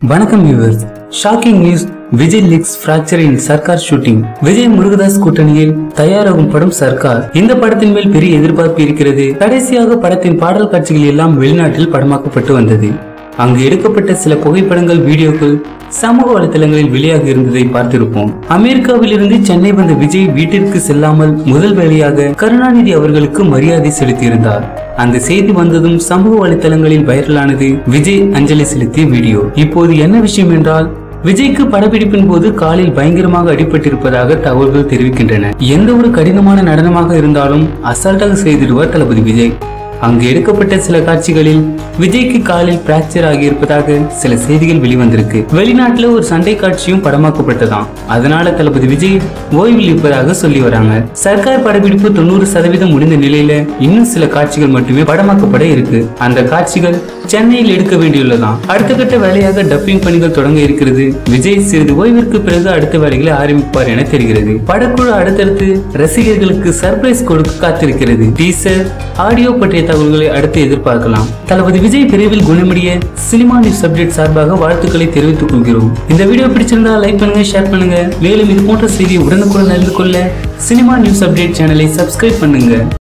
வணக்கம் viewers shocking news Vijay leaks fracture in Sarkar shooting Vijay Murugadoss கூட்டணியில் தயாராகும் படம் சர்க்கார் இந்த படத்தின் மேல் பெரிய எதிர்பார்ப்பு இருக்கிறது கடைசியாக படத்தின் பாடல் காட்சிகள் எல்லாம் வெளிநாட்டில் படமாக்கப்பட்டு வந்தது அங்கு எடுக்கப்பட்ட சில புகைப்படங்கள் வீடியோக்கள் சமூக வலைதளங்களில் வெளியாக இருந்ததை பார்த்திருப்போம் அமெரிக்காவில் இருந்து சென்னை வந்த விஜய் வீட்டிற்கு செல்லாமல் முதல் வேலையாக கருணாநிதி அவர்களுக்கு மரியாதை செலுத்தியிருந்தார் அந்த செய்தி வந்ததும் சமூக வலைதளங்களில் வைரலானது விஜய் அஞ்சலி செலுத்திய வீடியோ இப்போது என்ன விஷயம் என்றால் விஜய்க்கு படப்பிடிப்பின் போது காலில் பயங்கரமாக அடிபட்டிருப்பதாக தகவல்கள் தெரிவிக்கின்றன எந்த ஒரு கடினமான நடனமாக இருந்தாலும் அசால்ட்டாக செய்திடுவார் தளபதி விஜய் அங்கு எடுக்கப்பட்ட சில காட்சிகளில் விஜய்க்கு காலில் பிராக்சர் ஆகியிருப்பதாக சில செய்திகள் வெளிவந்திருக்கு வெளிநாட்டுல ஒரு சண்டை காட்சியும் படமாக்கப்பட்டதாம் அதனால தளபதி விஜய் ஓய்வில் இருப்பதாக சொல்லி வராங்க சர்க்கார் படப்பிடிப்பு தொண்ணூறு சதவீதம் முடிந்த நிலையில இன்னும் சில காட்சிகள் மட்டுமே படமாக்கப்பட இருக்கு அந்த காட்சிகள் சென்னையில் எடுக்க வேண்டியுள்ளதாம் அடுத்த கட்ட வேலையாக டப்பிங் பணிகள் தொடங்க இருக்கிறது விஜய் சிறிது ஓய்விற்கு பிறகு அடுத்த வேலைகளை ஆரம்பிப்பார் என தெரிகிறது படக்குழு அடுத்தடுத்து ரசிகர்களுக்கு சர்ப்ரைஸ் கொடுக்க காத்திருக்கிறது டீசர் ஆடியோ பற்றிய தகவல்களை அடுத்து எதிர்பார்க்கலாம் தளபதி விஜய் விரைவில் குணமடைய சினிமா நியூஸ் அப்டேட் சார்பாக வாழ்த்துக்களை தெரிவித்துக் கொள்கிறோம் இந்த வீடியோ பிடிச்சிருந்தா லைக் பண்ணுங்க ஷேர் பண்ணுங்க மேலும் இது போன்ற செய்தி உடனுக்குடன் அறிந்து கொள்ள சினிமா நியூஸ் அப்டேட் சேனலை சப்ஸ்கிரைப் பண்ணுங்க